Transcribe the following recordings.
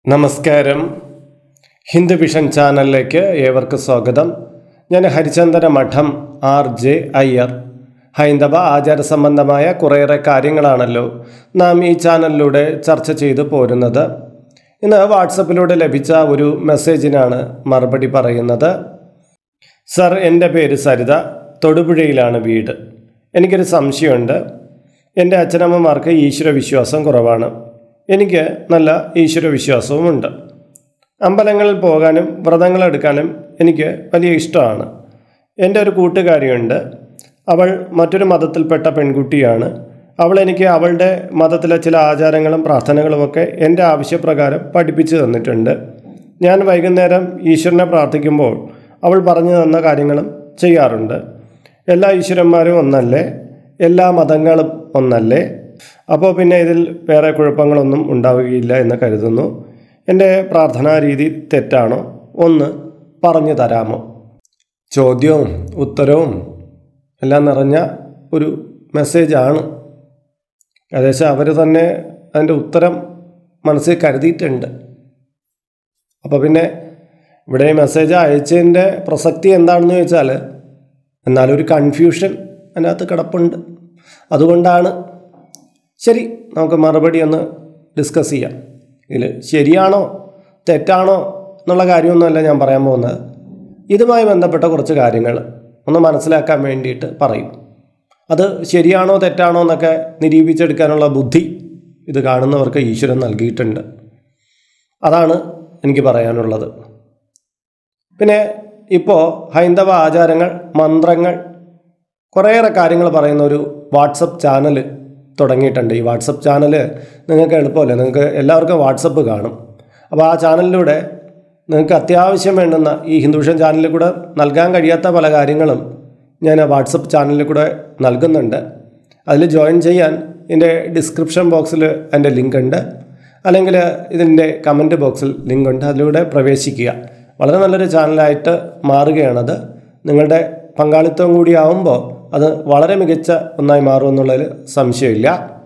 നമസ്കാരം ഹിന്ദു വിഷൻ ചാനലിലേക്ക് ഏവർക്കും സ്വാഗതം ഞാൻ ഹരിചന്ദന മഠം ആർ ജെ അയ്യർ ഹൈന്ദവ ആചാര സംബന്ധമായ കുറേയേറെ കാര്യങ്ങളാണല്ലോ നാം ഈ ചാനലിലൂടെ ചർച്ച ചെയ്തു പോരുന്നത് ഇന്ന് വാട്സപ്പിലൂടെ ലഭിച്ച ഒരു മെസ്സേജിനാണ് മറുപടി പറയുന്നത് സർ എൻ്റെ പേര് സരിത തൊടുപുഴയിലാണ് വീട് എനിക്കൊരു സംശയമുണ്ട് എൻ്റെ അച്ഛനമ്മമാർക്ക് ഈശ്വരവിശ്വാസം കുറവാണ് എനിക്ക് നല്ല ഈശ്വരവിശ്വാസവുമുണ്ട് അമ്പലങ്ങളിൽ പോകാനും വ്രതങ്ങൾ എടുക്കാനും എനിക്ക് വലിയ ഇഷ്ടമാണ് എൻ്റെ ഒരു കൂട്ടുകാരിയുണ്ട് അവൾ മറ്റൊരു മതത്തിൽപ്പെട്ട പെൺകുട്ടിയാണ് അവൾ എനിക്ക് അവളുടെ മതത്തിലെ ചില ആചാരങ്ങളും പ്രാർത്ഥനകളുമൊക്കെ എൻ്റെ ആവശ്യപ്രകാരം പഠിപ്പിച്ചു തന്നിട്ടുണ്ട് ഞാൻ വൈകുന്നേരം ഈശ്വരനെ പ്രാർത്ഥിക്കുമ്പോൾ അവൾ പറഞ്ഞു തന്ന കാര്യങ്ങളും ചെയ്യാറുണ്ട് എല്ലാ ഈശ്വരന്മാരും ഒന്നല്ലേ എല്ലാ മതങ്ങളും ഒന്നല്ലേ അപ്പോൾ പിന്നെ ഇതിൽ വേറെ കുഴപ്പങ്ങളൊന്നും ഉണ്ടാവുകയില്ല എന്ന് കരുതുന്നു എൻ്റെ പ്രാർത്ഥനാ രീതി തെറ്റാണോ ഒന്ന് പറഞ്ഞു തരാമോ ചോദ്യവും ഉത്തരവും എല്ലാം നിറഞ്ഞ ഒരു മെസ്സേജാണ് ഏകദേശം അവർ തന്നെ അതിൻ്റെ ഉത്തരം മനസ്സിൽ കരുതിയിട്ടുണ്ട് അപ്പോൾ പിന്നെ ഇവിടെ ഈ മെസ്സേജ് അയച്ചതിൻ്റെ പ്രസക്തി എന്താണെന്ന് ചോദിച്ചാൽ എന്നാലൊരു കൺഫ്യൂഷൻ അതിനകത്ത് കിടപ്പുണ്ട് അതുകൊണ്ടാണ് ശരി നമുക്ക് മറുപടി ഒന്ന് ഡിസ്കസ് ചെയ്യാം ഇതിൽ ശരിയാണോ തെറ്റാണോ എന്നുള്ള കാര്യമൊന്നുമല്ല ഞാൻ പറയാൻ പോകുന്നത് ഇതുമായി ബന്ധപ്പെട്ട കുറച്ച് കാര്യങ്ങൾ ഒന്ന് മനസ്സിലാക്കാൻ വേണ്ടിയിട്ട് പറയും അത് ശരിയാണോ തെറ്റാണോ എന്നൊക്കെ നിരൂപിച്ചെടുക്കാനുള്ള ബുദ്ധി ഇത് കാണുന്നവർക്ക് ഈശ്വരൻ നൽകിയിട്ടുണ്ട് അതാണ് എനിക്ക് പറയാനുള്ളത് പിന്നെ ഇപ്പോൾ ഹൈന്ദവ ആചാരങ്ങൾ മന്ത്രങ്ങൾ കുറേയേറെ കാര്യങ്ങൾ പറയുന്ന ഒരു വാട്സപ്പ് ചാനൽ തുടങ്ങിയിട്ടുണ്ട് ഈ വാട്സപ്പ് ചാനൽ നിങ്ങൾക്ക് എളുപ്പമല്ലേ നിങ്ങൾക്ക് എല്ലാവർക്കും വാട്സപ്പ് കാണും അപ്പോൾ ആ ചാനലിലൂടെ നിങ്ങൾക്ക് അത്യാവശ്യം വേണ്ടുന്ന ഈ ഹിന്ദുഷൻ ചാനലിൽ കൂടെ നൽകാൻ കഴിയാത്ത പല കാര്യങ്ങളും ഞാൻ ആ വാട്സപ്പ് ചാനലിൽ കൂടെ നൽകുന്നുണ്ട് അതിൽ ജോയിൻ ചെയ്യാൻ എൻ്റെ ഡിസ്ക്രിപ്ഷൻ ബോക്സിൽ എൻ്റെ ലിങ്ക് ഉണ്ട് അല്ലെങ്കിൽ ഇതിൻ്റെ കമൻറ്റ് ബോക്സിൽ ലിങ്ക് ഉണ്ട് അതിലൂടെ പ്രവേശിക്കുക വളരെ നല്ലൊരു ചാനലായിട്ട് മാറുകയാണത് നിങ്ങളുടെ പങ്കാളിത്തം കൂടി ആവുമ്പോൾ അത് വളരെ മികച്ച ഒന്നായി മാറുമെന്നുള്ളതിൽ സംശയമില്ല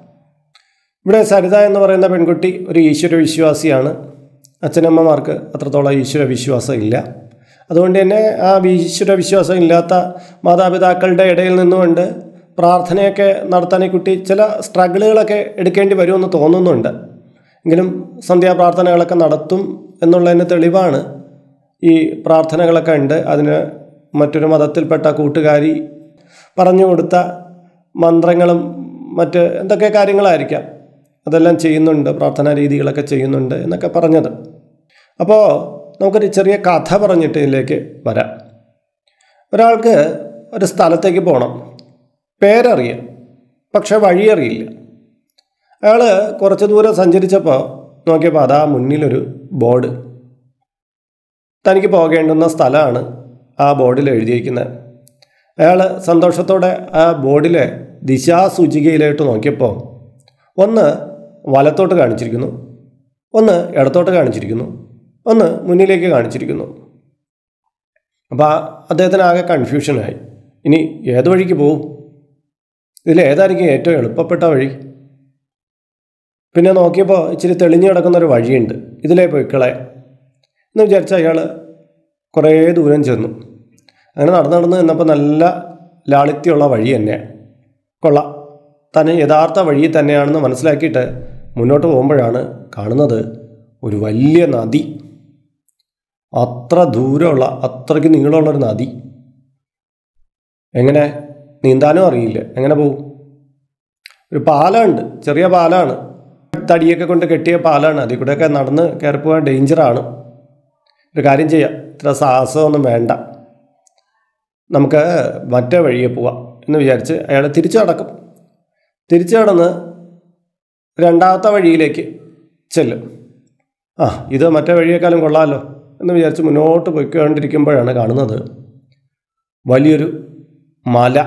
ഇവിടെ സരിത എന്ന് പറയുന്ന പെൺകുട്ടി ഒരു ഈശ്വര വിശ്വാസിയാണ് അച്ഛനമ്മമാർക്ക് അത്രത്തോളം ഈശ്വര വിശ്വാസം ഇല്ല അതുകൊണ്ട് തന്നെ ആ ഈശ്വര വിശ്വാസം ഇല്ലാത്ത മാതാപിതാക്കളുടെ ഇടയിൽ നിന്നുകൊണ്ട് പ്രാർത്ഥനയൊക്കെ നടത്താൻ ഈ കുട്ടി ചില സ്ട്രഗിളുകളൊക്കെ എടുക്കേണ്ടി വരുമെന്ന് തോന്നുന്നുണ്ട് എങ്കിലും സന്ധ്യാപ്രാർത്ഥനകളൊക്കെ നടത്തും എന്നുള്ളതിന് തെളിവാണ് ഈ പ്രാർത്ഥനകളൊക്കെ ഉണ്ട് അതിന് മറ്റൊരു മതത്തിൽപ്പെട്ട കൂട്ടുകാരി പറഞ്ഞു കൊടുത്ത മന്ത്രങ്ങളും മറ്റ് എന്തൊക്കെ കാര്യങ്ങളായിരിക്കാം അതെല്ലാം ചെയ്യുന്നുണ്ട് പ്രാർത്ഥനാ രീതികളൊക്കെ ചെയ്യുന്നുണ്ട് എന്നൊക്കെ പറഞ്ഞത് അപ്പോൾ നമുക്കൊരു ചെറിയ കഥ പറഞ്ഞിട്ട് ഇതിലേക്ക് വരാം ഒരാൾക്ക് ഒരു സ്ഥലത്തേക്ക് പോകണം പേരറിയാം പക്ഷെ വഴിയറിയില്ല അയാൾ കുറച്ച് ദൂരം സഞ്ചരിച്ചപ്പോൾ നോക്കിയപ്പോൾ അതാ മുന്നിലൊരു ബോർഡ് തനിക്ക് പോകേണ്ടുന്ന സ്ഥലമാണ് ആ ബോർഡിൽ എഴുതിയിരിക്കുന്നത് അയാൾ സന്തോഷത്തോടെ ആ ബോർഡിലെ ദിശാസൂചികയിലോട്ട് നോക്കിയപ്പോൾ ഒന്ന് വലത്തോട്ട് കാണിച്ചിരിക്കുന്നു ഒന്ന് ഇടത്തോട്ട് കാണിച്ചിരിക്കുന്നു ഒന്ന് മുന്നിലേക്ക് കാണിച്ചിരിക്കുന്നു അപ്പോൾ അദ്ദേഹത്തിന് ആകെ കൺഫ്യൂഷനായി ഇനി ഏത് വഴിക്ക് പോവും ഇതിൽ ഏതായിരിക്കും ഏറ്റവും എളുപ്പപ്പെട്ട വഴി പിന്നെ നോക്കിയപ്പോൾ ഇച്ചിരി തെളിഞ്ഞു കിടക്കുന്ന ഒരു വഴിയുണ്ട് ഇതിലേ പോയിക്കളെ എന്ന് വിചാരിച്ച അയാൾ കുറേ ദൂരം ചെന്നു അങ്ങനെ നടന്ന് നടന്ന് നിന്നപ്പോൾ നല്ല ലാളിത്യമുള്ള വഴി തന്നെയാണ് കൊള്ളാം തന്നെ യഥാർത്ഥ വഴി തന്നെയാണെന്ന് മനസ്സിലാക്കിയിട്ട് മുന്നോട്ട് പോകുമ്പോഴാണ് കാണുന്നത് ഒരു വലിയ നദി അത്ര ദൂരമുള്ള അത്രയ്ക്ക് നീളമുള്ളൊരു നദി എങ്ങനെ നീന്താനും അറിയില്ല എങ്ങനെ പോകും ഒരു പാലമുണ്ട് ചെറിയ പാലാണ് തടിയൊക്കെ കൊണ്ട് കെട്ടിയ പാലാണ് അതിൽ കൂടെയൊക്കെ നടന്ന് കയറി പോകാൻ ഡേഞ്ചറാണ് ഒരു കാര്യം ചെയ്യാം ഇത്ര സാഹസമൊന്നും വേണ്ട നമുക്ക് മറ്റേ വഴിയെ പോവാം എന്ന് വിചാരിച്ച് അയാൾ തിരിച്ചു നടക്കും തിരിച്ചു നടന്ന് രണ്ടാമത്തെ വഴിയിലേക്ക് ചെല്ലും ആ ഇത് മറ്റേ വഴിയേക്കാളും കൊള്ളാമല്ലോ എന്ന് വിചാരിച്ച് മുന്നോട്ട് പോയിക്കൊണ്ടിരിക്കുമ്പോഴാണ് കാണുന്നത് വലിയൊരു മല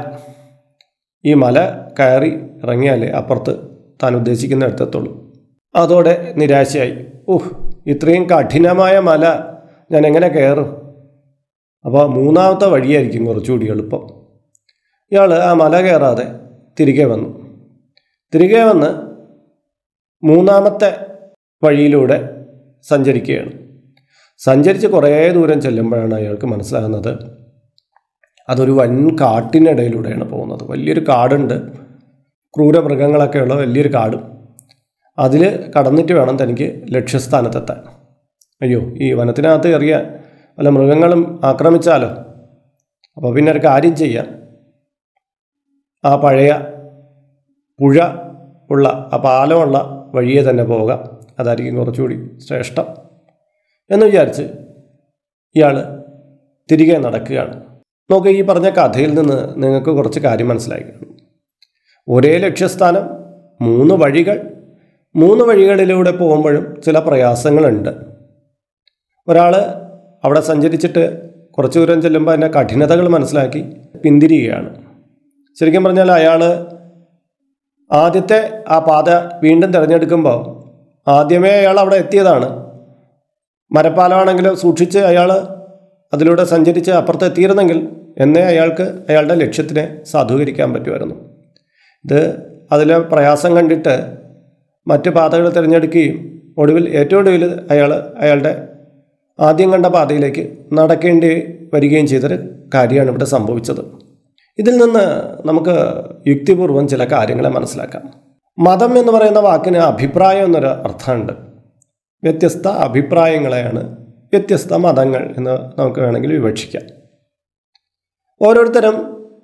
ഈ മല കയറി ഇറങ്ങിയാൽ അപ്പുറത്ത് താൻ ഉദ്ദേശിക്കുന്ന എടുത്തെത്തുള്ളൂ അതോടെ നിരാശയായി ഓഹ് ഇത്രയും കഠിനമായ മല ഞാൻ എങ്ങനെ കയറും അപ്പോൾ മൂന്നാമത്തെ വഴിയായിരിക്കും കുറച്ചുകൂടി എളുപ്പം ഇയാൾ ആ മല കയറാതെ തിരികെ വന്നു തിരികെ വന്ന് മൂന്നാമത്തെ വഴിയിലൂടെ സഞ്ചരിക്കുകയാണ് സഞ്ചരിച്ച് കുറേ ദൂരം ചെല്ലുമ്പോഴാണ് അയാൾക്ക് മനസ്സിലാകുന്നത് അതൊരു വൻ കാട്ടിനിടയിലൂടെയാണ് പോകുന്നത് വലിയൊരു കാടുണ്ട് ക്രൂരമൃഗങ്ങളൊക്കെയുള്ള വലിയൊരു കാടും അതിൽ കടന്നിട്ട് വേണം തനിക്ക് ലക്ഷ്യസ്ഥാനത്തെത്താൻ അയ്യോ ഈ വനത്തിനകത്ത് എറിയ വല്ല മൃഗങ്ങളും ആക്രമിച്ചാലോ അപ്പോൾ പിന്നെ ഒരു കാര്യം ചെയ്യാം ആ പഴയ പുഴ ഉള്ള ആ പാലമുള്ള വഴിയെ തന്നെ പോകാം അതായിരിക്കും കുറച്ചുകൂടി ശ്രേഷ്ഠം എന്ന് വിചാരിച്ച് ഇയാൾ തിരികെ നടക്കുകയാണ് നോക്കുക ഈ പറഞ്ഞ കഥയിൽ നിന്ന് നിങ്ങൾക്ക് കുറച്ച് കാര്യം മനസ്സിലായി കാണും. ഒരേ ലക്ഷ്യസ്ഥാനം മൂന്ന് വഴികൾ മൂന്ന് വഴികളിലൂടെ പോകുമ്പോഴും ചില പ്രയാസങ്ങളുണ്ട് ഒരാൾ അവിടെ സഞ്ചരിച്ചിട്ട് കുറച്ച് ദൂരം ചെല്ലുമ്പോൾ അതിൻ്റെ കഠിനതകൾ മനസ്സിലാക്കി പിന്തിരിയുകയാണ് ശരിക്കും പറഞ്ഞാൽ അയാൾ ആദ്യത്തെ ആ പാത വീണ്ടും തിരഞ്ഞെടുക്കുമ്പോൾ ആദ്യമേ അയാൾ അവിടെ എത്തിയതാണ് മരപ്പാലമാണെങ്കിലും സൂക്ഷിച്ച് അയാൾ അതിലൂടെ സഞ്ചരിച്ച് അപ്പുറത്ത് എത്തിയിരുന്നെങ്കിൽ എന്നേ അയാൾക്ക് അയാളുടെ ലക്ഷ്യത്തിനെ സാധൂകരിക്കാൻ പറ്റുമായിരുന്നു ഇത് അതിലെ പ്രയാസം കണ്ടിട്ട് മറ്റ് പാതകൾ തിരഞ്ഞെടുക്കുകയും ഒടുവിൽ ഏറ്റവും ഒടുവിൽ അയാൾ അയാളുടെ ആദ്യം കണ്ട പാതയിലേക്ക് നടക്കേണ്ടി വരികയും ചെയ്തൊരു കാര്യമാണ് ഇവിടെ സംഭവിച്ചത് ഇതിൽ നിന്ന് നമുക്ക് യുക്തിപൂർവം ചില കാര്യങ്ങളെ മനസ്സിലാക്കാം മതം എന്ന് പറയുന്ന വാക്കിന് അഭിപ്രായം എന്നൊരു അർത്ഥമുണ്ട് വ്യത്യസ്ത അഭിപ്രായങ്ങളെയാണ് വ്യത്യസ്ത മതങ്ങൾ എന്ന് നമുക്ക് വേണമെങ്കിൽ വിവക്ഷിക്കാം ഓരോരുത്തരും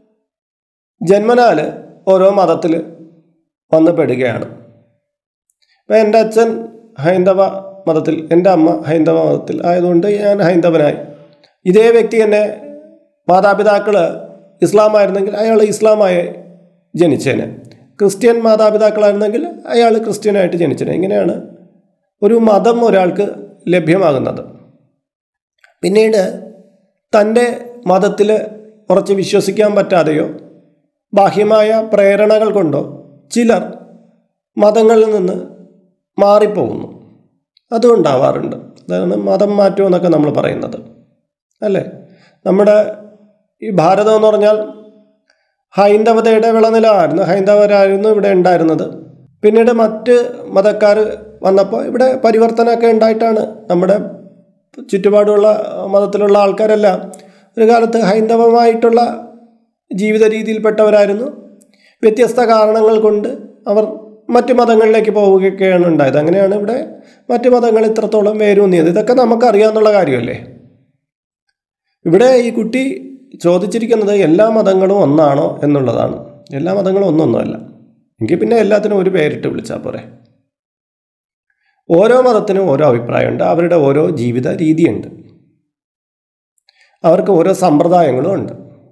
ജന്മനാൽ ഓരോ മതത്തിൽ വന്ന് പെടുകയാണ് ഇപ്പം എൻ്റെ അച്ഛൻ ഹൈന്ദവ മതത്തിൽ എൻ്റെ അമ്മ ഹൈന്ദവ മതത്തിൽ ആയതുകൊണ്ട് ഞാൻ ഹൈന്ദവനായി ഇതേ വ്യക്തി എന്നെ മാതാപിതാക്കൾ ഇസ്ലാമായിരുന്നെങ്കിൽ അയാൾ ഇസ്ലാമായി ജനിച്ചേനെ ക്രിസ്ത്യൻ മാതാപിതാക്കളായിരുന്നെങ്കിൽ അയാൾ ക്രിസ്ത്യനായിട്ട് ജനിച്ചേനെ ഇങ്ങനെയാണ് ഒരു മതം ഒരാൾക്ക് ലഭ്യമാകുന്നത് പിന്നീട് തൻ്റെ മതത്തിൽ ഉറച്ച് വിശ്വസിക്കാൻ പറ്റാതെയോ ബാഹ്യമായ പ്രേരണകൾ കൊണ്ടോ ചിലർ മതങ്ങളിൽ നിന്ന് മാറിപ്പോകുന്നു അതുണ്ടാവാറുണ്ട് അതാണ് മതം മാറ്റം എന്നൊക്കെ നമ്മൾ പറയുന്നത് അല്ലേ നമ്മുടെ ഈ ഭാരതം എന്ന് പറഞ്ഞാൽ ഹൈന്ദവതയുടെ വിളനിലമായിരുന്നു ഹൈന്ദവരായിരുന്നു ഇവിടെ ഉണ്ടായിരുന്നത് പിന്നീട് മറ്റ് മതക്കാർ വന്നപ്പോൾ ഇവിടെ പരിവർത്തനമൊക്കെ ഉണ്ടായിട്ടാണ് നമ്മുടെ ചുറ്റുപാടുള്ള മതത്തിലുള്ള ആൾക്കാരെല്ലാം ഒരു കാലത്ത് ഹൈന്ദവമായിട്ടുള്ള ജീവിത രീതിയിൽപ്പെട്ടവരായിരുന്നു വ്യത്യസ്ത കാരണങ്ങൾ കൊണ്ട് അവർ മറ്റ് മതങ്ങളിലേക്ക് പോവുകയൊക്കെയാണ് ഉണ്ടായത് അങ്ങനെയാണ് ഇവിടെ മറ്റ് മതങ്ങൾ ഇത്രത്തോളം വേരൂന്നിയത് ഇതൊക്കെ നമുക്കറിയാവുന്നുള്ള കാര്യമല്ലേ ഇവിടെ ഈ കുട്ടി ചോദിച്ചിരിക്കുന്നത് എല്ലാ മതങ്ങളും ഒന്നാണോ എന്നുള്ളതാണ് എല്ലാ മതങ്ങളും ഒന്നൊന്നുമല്ല എങ്കിൽ പിന്നെ എല്ലാത്തിനും ഒരു പേരിട്ട് വിളിച്ചാൽ പോരെ ഓരോ മതത്തിനും ഓരോ അഭിപ്രായമുണ്ട് അവരുടെ ഓരോ ജീവിത രീതിയുണ്ട് അവർക്ക് ഓരോ സമ്പ്രദായങ്ങളും ഉണ്ട്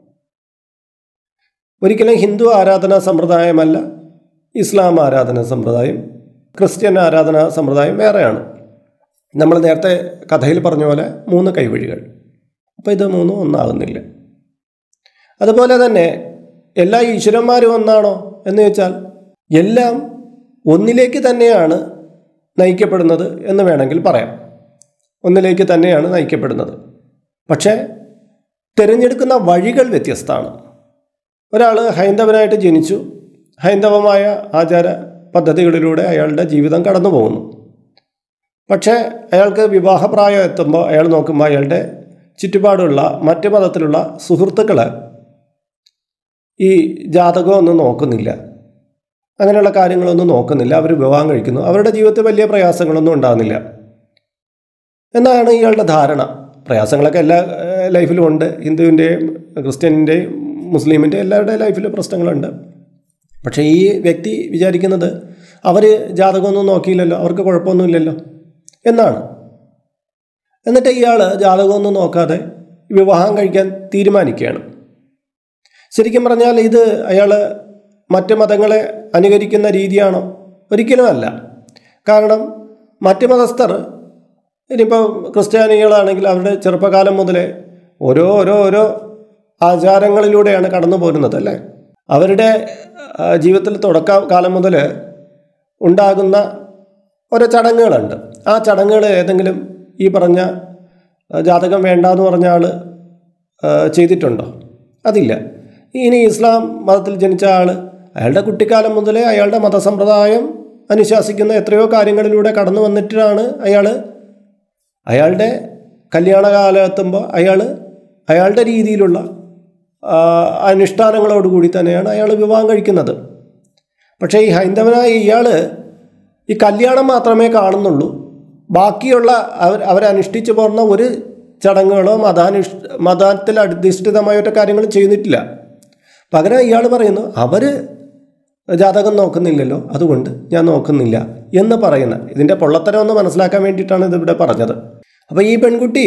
ഒരിക്കലും ഹിന്ദു ആരാധനാ സമ്പ്രദായമല്ല ഇസ്ലാം ആരാധനാ സമ്പ്രദായം ക്രിസ്ത്യൻ ആരാധനാ സമ്പ്രദായം വേറെയാണ് നമ്മൾ നേരത്തെ കഥയിൽ പറഞ്ഞ പോലെ മൂന്ന് കൈവഴികൾ അപ്പോൾ ഇത് മൂന്നും ഒന്നാകുന്നില്ല അതുപോലെ തന്നെ എല്ലാ ഈശ്വരന്മാരും ഒന്നാണോ എന്ന് ചോദിച്ചാൽ എല്ലാം ഒന്നിലേക്ക് തന്നെയാണ് നയിക്കപ്പെടുന്നത് എന്ന് വേണമെങ്കിൽ പറയാം ഒന്നിലേക്ക് തന്നെയാണ് നയിക്കപ്പെടുന്നത് പക്ഷേ തിരഞ്ഞെടുക്കുന്ന വഴികൾ വ്യത്യസ്തമാണ് ഒരാൾ ഹൈന്ദവനായിട്ട് ജനിച്ചു ഹൈന്ദവമായ ആചാര പദ്ധതികളിലൂടെ അയാളുടെ ജീവിതം കടന്നു പോകുന്നു പക്ഷേ അയാൾക്ക് വിവാഹപ്രായം എത്തുമ്പോൾ അയാൾ നോക്കുമ്പോൾ അയാളുടെ ചുറ്റുപാടുള്ള മറ്റ് മതത്തിലുള്ള സുഹൃത്തുക്കൾ ഈ ജാതകം ഒന്നും നോക്കുന്നില്ല അങ്ങനെയുള്ള കാര്യങ്ങളൊന്നും നോക്കുന്നില്ല അവർ വിവാഹം കഴിക്കുന്നു അവരുടെ ജീവിതത്തിൽ വലിയ പ്രയാസങ്ങളൊന്നും ഉണ്ടാകുന്നില്ല എന്നാണ് ഇയാളുടെ ധാരണ പ്രയാസങ്ങളൊക്കെ എല്ലാ ഏഹ്, ലൈഫിലും ഉണ്ട് ഹിന്ദുവിൻ്റെയും ക്രിസ്ത്യനിൻ്റെയും മുസ്ലിമിൻ്റെ എല്ലാവരുടെ ലൈഫിൽ പ്രശ്നങ്ങളുണ്ട് പക്ഷേ ഈ വ്യക്തി വിചാരിക്കുന്നത് അവർ ജാതകമൊന്നും നോക്കിയില്ലല്ലോ അവർക്ക് കുഴപ്പമൊന്നുമില്ലല്ലോ എന്നാണ് എന്നിട്ട് ഇയാൾ ജാതകമൊന്നും നോക്കാതെ വിവാഹം കഴിക്കാൻ തീരുമാനിക്കുകയാണ് ശരിക്കും പറഞ്ഞാൽ ഇത് അയാൾ മറ്റ് മതങ്ങളെ അനുകരിക്കുന്ന രീതിയാണോ ഒരിക്കലും അല്ല കാരണം മറ്റ് മതസ്ഥർ ഇനിയിപ്പോൾ ക്രിസ്ത്യാനികളാണെങ്കിൽ അവരുടെ ചെറുപ്പകാലം മുതലേ ഓരോ ഓരോ ഓരോ ആചാരങ്ങളിലൂടെയാണ് കടന്നു പോരുന്നത് അല്ലേ അവരുടെ ആ, ജീവിതത്തിൽ തുടക്ക കാലം മുതൽ ഉണ്ടാകുന്ന ഓരോ ചടങ്ങുകളുണ്ട് ആ ചടങ്ങുകൾ ഏതെങ്കിലും ഈ പറഞ്ഞ ആ, ജാതകം വേണ്ട എന്ന് പറഞ്ഞ ആൾ ചെയ്തിട്ടുണ്ടോ അതില്ല ഇനി ഇസ്ലാം മതത്തിൽ ജനിച്ച ആൾ അയാളുടെ കുട്ടിക്കാലം മുതലേ അയാളുടെ മതസമ്പ്രദായം അനുശാസിക്കുന്ന എത്രയോ കാര്യങ്ങളിലൂടെ കടന്നു വന്നിട്ടാണ് അയാൾ അയാളുടെ കല്യാണകാലം അയാൾ അയാളുടെ രീതിയിലുള്ള ആ, അനുഷ്ഠാനങ്ങളോടുകൂടി തന്നെയാണ് അയാൾ വിവാഹം കഴിക്കുന്നത് പക്ഷേ ഈ ഹൈന്ദവനായ ഇയാൾ ഈ കല്യാണം മാത്രമേ കാണുന്നുള്ളൂ ബാക്കിയുള്ള അവർ അവരനുഷ്ഠിച്ചു പോർന്ന ഒരു ചടങ്ങുകളോ മതാനുഷ് മതത്തിൽ അധിഷ്ഠിതമായ ഒറ്റ കാര്യങ്ങളും ചെയ്യുന്നിട്ടില്ല പകരം ഇയാൾ പറയുന്നു അവർ ജാതകം നോക്കുന്നില്ലല്ലോ അതുകൊണ്ട് ഞാൻ നോക്കുന്നില്ല എന്ന് പറയുന്ന ഇതിൻ്റെ പൊള്ളത്തരം ഒന്ന് മനസ്സിലാക്കാൻ വേണ്ടിയിട്ടാണ് ഇതിവിടെ പറഞ്ഞത് അപ്പോൾ ഈ പെൺകുട്ടി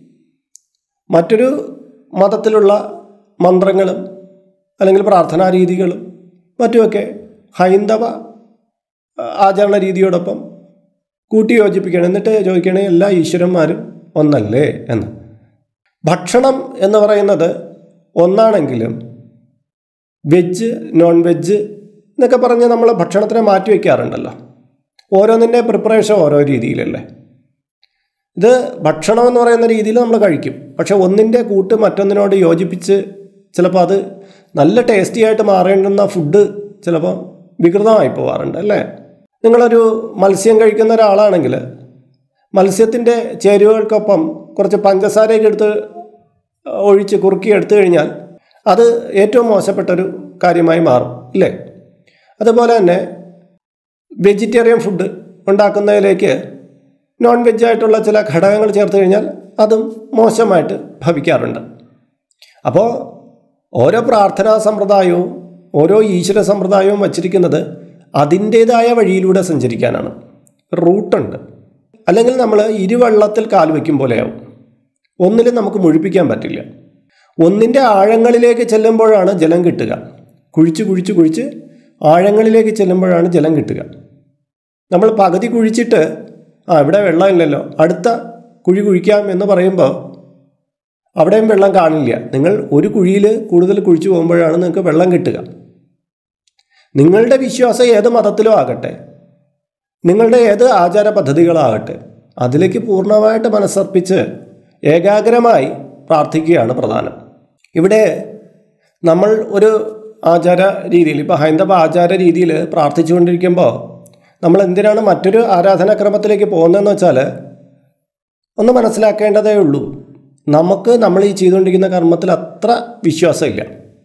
മറ്റൊരു മതത്തിലുള്ള മന്ത്രങ്ങളും അല്ലെങ്കിൽ പ്രാർത്ഥനാ രീതികളും മറ്റുമൊക്കെ ഹൈന്ദവ ആ, ആചരണ രീതിയോടൊപ്പം കൂട്ടി യോജിപ്പിക്കണം എന്നിട്ട് ചോദിക്കണേ എല്ലാ ഈശ്വരന്മാരും ഒന്നല്ലേ എന്ന് ഭക്ഷണം എന്ന് പറയുന്നത് ഒന്നാണെങ്കിലും വെജ് നോൺ വെജ് എന്നൊക്കെ പറഞ്ഞ് നമ്മൾ ഭക്ഷണത്തിനെ മാറ്റി വയ്ക്കാറുണ്ടല്ലോ ഓരോന്നിൻ്റെ പ്രിപ്പറേഷൻ ഓരോ രീതിയിലല്ലേ ഇത് ഭക്ഷണം എന്ന് പറയുന്ന രീതിയിൽ നമ്മൾ കഴിക്കും പക്ഷെ ഒന്നിൻ്റെ കൂട്ട് മറ്റൊന്നിനോട് യോജിപ്പിച്ച് ചിലപ്പോൾ അത് നല്ല ടേസ്റ്റി ആയിട്ട് മാറേണ്ടുന്ന ഫുഡ് ചിലപ്പോൾ വികൃതമായി പോവാറുണ്ട് അല്ലേ നിങ്ങളൊരു മത്സ്യം കഴിക്കുന്ന ഒരാളാണെങ്കിൽ മത്സ്യത്തിൻ്റെ ചേരുവകൾക്കൊപ്പം കുറച്ച് പഞ്ചസാരയൊക്കെ എടുത്ത് ഒഴിച്ച് കുറുക്കി എടുത്തു കഴിഞ്ഞാൽ അത് ഏറ്റവും മോശപ്പെട്ടൊരു കാര്യമായി മാറും ഇല്ലേ അതുപോലെ തന്നെ വെജിറ്റേറിയൻ ഫുഡ് ഉണ്ടാക്കുന്നതിലേക്ക് നോൺ വെജ് ആയിട്ടുള്ള ചില ഘടകങ്ങൾ ചേർത്ത് കഴിഞ്ഞാൽ അതും മോശമായിട്ട് ഭവിക്കാറുണ്ട് അപ്പോൾ ഓരോ പ്രാർത്ഥനാ സമ്പ്രദായവും ഓരോ ഈശ്വര സമ്പ്രദായവും വച്ചിരിക്കുന്നത് അതിൻ്റേതായ വഴിയിലൂടെ സഞ്ചരിക്കാനാണ് റൂട്ടുണ്ട് അല്ലെങ്കിൽ നമ്മൾ ഇരുവള്ളത്തിൽ കാൽ വയ്ക്കും പോലെയാവും ഒന്നിലും നമുക്ക് മുഴിപ്പിക്കാൻ പറ്റില്ല ഒന്നിൻ്റെ ആഴങ്ങളിലേക്ക് ചെല്ലുമ്പോഴാണ് ജലം കിട്ടുക കുഴിച്ച് കുഴിച്ച് കുഴിച്ച് ആഴങ്ങളിലേക്ക് ചെല്ലുമ്പോഴാണ് ജലം കിട്ടുക നമ്മൾ പകുതി കുഴിച്ചിട്ട് ആ ഇവിടെ വെള്ളമില്ലല്ലോ അടുത്ത കുഴി കുഴിക്കാം എന്ന് പറയുമ്പോൾ അവിടെയും വെള്ളം കാണില്ല നിങ്ങൾ ഒരു കുഴിയിൽ കൂടുതൽ കുഴിച്ചു പോകുമ്പോഴാണ് നിങ്ങൾക്ക് വെള്ളം കിട്ടുക നിങ്ങളുടെ വിശ്വാസം ഏത് മതത്തിലും ആകട്ടെ നിങ്ങളുടെ ഏത് ആചാര പദ്ധതികളാകട്ടെ അതിലേക്ക് പൂർണ്ണമായിട്ട് മനസ്സർപ്പിച്ച് ഏകാഗ്രമായി പ്രാർത്ഥിക്കുകയാണ് പ്രധാനം ഇവിടെ നമ്മൾ ഒരു ആചാര രീതിയിൽ ഇപ്പോൾ ഹൈന്ദവ ആചാര രീതിയിൽ പ്രാർത്ഥിച്ചുകൊണ്ടിരിക്കുമ്പോൾ നമ്മൾ എന്തിനാണ് മറ്റൊരു ആരാധനാക്രമത്തിലേക്ക് പോകുന്നതെന്ന് വെച്ചാൽ ഒന്ന് മനസ്സിലാക്കേണ്ടതേ ഉള്ളൂ നമുക്ക് നമ്മൾ ഈ ചെയ്തുകൊണ്ടിരിക്കുന്ന കർമ്മത്തിൽ അത്ര വിശ്വാസമില്ല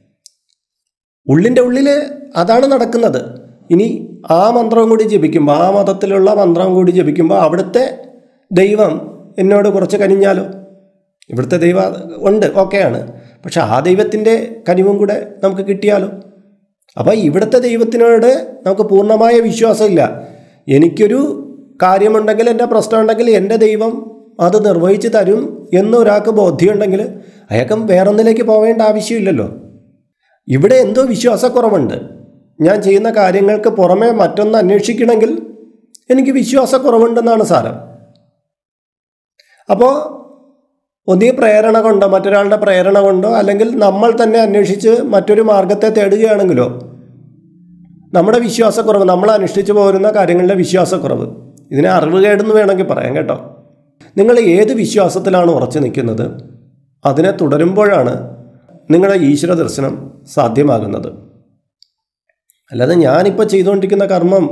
ഉള്ളിൻ്റെ ഉള്ളിൽ അതാണ് നടക്കുന്നത് ഇനി ആ മന്ത്രം കൂടി ജപിക്കുമ്പോൾ ആ മതത്തിലുള്ള മന്ത്രം കൂടി ജപിക്കുമ്പോൾ അവിടുത്തെ ദൈവം എന്നോട് കുറച്ച് കനിഞ്ഞാലോ ഇവിടുത്തെ ദൈവം ഉണ്ട് ഓക്കെയാണ് പക്ഷെ ആ ദൈവത്തിൻ്റെ കനിവും കൂടെ നമുക്ക് കിട്ടിയാലോ അപ്പോൾ ഇവിടുത്തെ ദൈവത്തിനോട് നമുക്ക് പൂർണ്ണമായ വിശ്വാസമില്ല എനിക്കൊരു കാര്യമുണ്ടെങ്കിൽ എൻ്റെ പ്രശ്നമുണ്ടെങ്കിൽ എൻ്റെ ദൈവം അത് നിർവഹിച്ച് തരും എന്ന് ഒരാൾക്ക് ബോധ്യമുണ്ടെങ്കിൽ അയാൾക്കും വേറൊന്നിലേക്ക് പോവേണ്ട ആവശ്യമില്ലല്ലോ ഇവിടെ എന്തോ വിശ്വാസക്കുറവുണ്ട് ഞാൻ ചെയ്യുന്ന കാര്യങ്ങൾക്ക് പുറമെ മറ്റൊന്ന് അന്വേഷിക്കണമെങ്കിൽ എനിക്ക് വിശ്വാസക്കുറവുണ്ടെന്നാണ് സാരം അപ്പോൾ ഒന്നീ പ്രേരണ കൊണ്ടോ മറ്റൊരാളുടെ പ്രേരണ കൊണ്ടോ അല്ലെങ്കിൽ നമ്മൾ തന്നെ അന്വേഷിച്ച് മറ്റൊരു മാർഗത്തെ തേടുകയാണെങ്കിലോ നമ്മുടെ വിശ്വാസക്കുറവ് നമ്മൾ അനുഷ്ഠിച്ചു പോരുന്ന കാര്യങ്ങളിലെ വിശ്വാസക്കുറവ് ഇതിനെ അറിവുകേടെന്ന് വേണമെങ്കിൽ പറയാം കേട്ടോ നിങ്ങൾ ഏത് വിശ്വാസത്തിലാണ് ഉറച്ചു നിൽക്കുന്നത് അതിനെ തുടരുമ്പോഴാണ് നിങ്ങളുടെ ഈശ്വര ദർശനം സാധ്യമാകുന്നത് അല്ലാതെ ഞാനിപ്പോൾ ചെയ്തുകൊണ്ടിരിക്കുന്ന കർമ്മം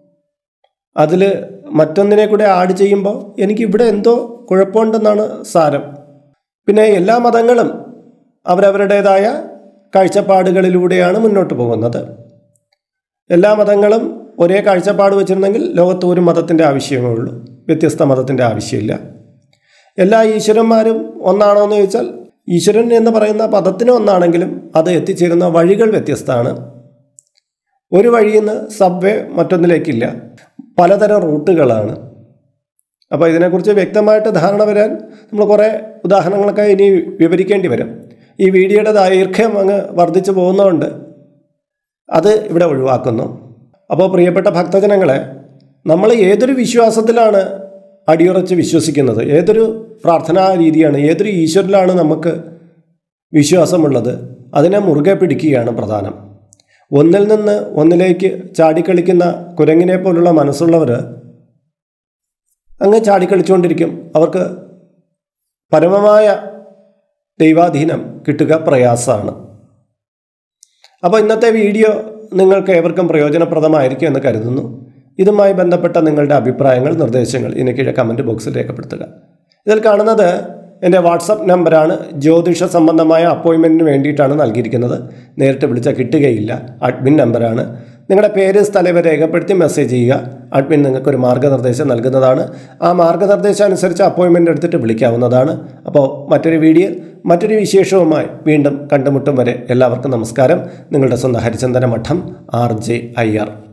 അതിൽ മറ്റൊന്നിനെ കൂടെ ആഡ് ചെയ്യുമ്പോൾ എനിക്ക് ഇവിടെ എന്തോ കുഴപ്പമുണ്ടെന്നാണ് സാരം പിന്നെ എല്ലാ മതങ്ങളും അവരവരുടേതായ കാഴ്ചപ്പാടുകളിലൂടെയാണ് മുന്നോട്ട് പോകുന്നത് എല്ലാ മതങ്ങളും ഒരേ കാഴ്ചപ്പാട് വെച്ചിരുന്നെങ്കിൽ ലോകത്ത് ഒരു മതത്തിൻ്റെ ആവശ്യമേ ഉള്ളൂ വ്യത്യസ്ത മതത്തിൻ്റെ ആവശ്യമില്ല എല്ലാ ഈശ്വരന്മാരും ഒന്നാണോ എന്ന് ചോദിച്ചാൽ ഈശ്വരൻ എന്ന് പറയുന്ന പദത്തിന് ഒന്നാണെങ്കിലും അത് എത്തിച്ചേരുന്ന വഴികൾ വ്യത്യസ്തമാണ് ഒരു വഴിയിൽ നിന്ന് സബ്വേ മറ്റൊന്നിലേക്കില്ല പലതരം റൂട്ടുകളാണ് അപ്പോൾ ഇതിനെക്കുറിച്ച് വ്യക്തമായിട്ട് ധാരണ വരാൻ നമ്മൾ കുറേ ഉദാഹരണങ്ങളൊക്കെ ഇനി വിവരിക്കേണ്ടി വരും ഈ വീഡിയോയുടെ ദൈർഘ്യം അങ്ങ് വർദ്ധിച്ചു പോകുന്നതുകൊണ്ട് അത് ഇവിടെ ഒഴിവാക്കുന്നു അപ്പോൾ പ്രിയപ്പെട്ട ഭക്തജനങ്ങളെ നമ്മൾ ഏതൊരു വിശ്വാസത്തിലാണ് അടിയുറച്ച് വിശ്വസിക്കുന്നത് ഏതൊരു പ്രാർത്ഥനാ രീതിയാണ് ഏതൊരു ഈശ്വരിലാണ് നമുക്ക് വിശ്വാസമുള്ളത് അതിനെ മുറുകെ പിടിക്കുകയാണ് പ്രധാനം ഒന്നിൽ നിന്ന് ഒന്നിലേക്ക് ചാടിക്കളിക്കുന്ന കുരങ്ങിനെ പോലുള്ള മനസ്സുള്ളവർ അങ്ങ് ചാടിക്കളിച്ചുകൊണ്ടിരിക്കും അവർക്ക് പരമമായ ദൈവാധീനം കിട്ടുക പ്രയാസമാണ് അപ്പോൾ ഇന്നത്തെ വീഡിയോ നിങ്ങൾക്ക് ഏവർക്കും പ്രയോജനപ്രദമായിരിക്കും എന്ന് കരുതുന്നു ഇതുമായി ബന്ധപ്പെട്ട നിങ്ങളുടെ അഭിപ്രായങ്ങൾ നിർദ്ദേശങ്ങൾ ഇതിന് കീഴെ കമൻറ്റ് ബോക്സിൽ രേഖപ്പെടുത്തുക ഇതിൽ കാണുന്നത് എൻ്റെ വാട്സപ്പ് നമ്പറാണ് ജ്യോതിഷ സംബന്ധമായ അപ്പോയിൻമെൻറ്റിന് വേണ്ടിയിട്ടാണ് നൽകിയിരിക്കുന്നത് നേരിട്ട് വിളിച്ചാൽ കിട്ടുകയില്ല അഡ്മിൻ നമ്പറാണ് നിങ്ങളുടെ പേര് സ്ഥലം ഇവ രേഖപ്പെടുത്തി മെസ്സേജ് ചെയ്യുക അഡ്മിൻ നിങ്ങൾക്കൊരു മാർഗ്ഗനിർദ്ദേശം നൽകുന്നതാണ് ആ മാർഗ്ഗനിർദ്ദേശം അനുസരിച്ച് അപ്പോയിൻമെൻ്റ് എടുത്തിട്ട് വിളിക്കാവുന്നതാണ് അപ്പോൾ മറ്റൊരു വീഡിയോ മറ്റൊരു വിശേഷവുമായി വീണ്ടും കണ്ടുമുട്ടും വരെ എല്ലാവർക്കും നമസ്കാരം നിങ്ങളുടെ സ്വന്തം ഹരിചന്ദന മഠം ആർ ജെ അയ്യർ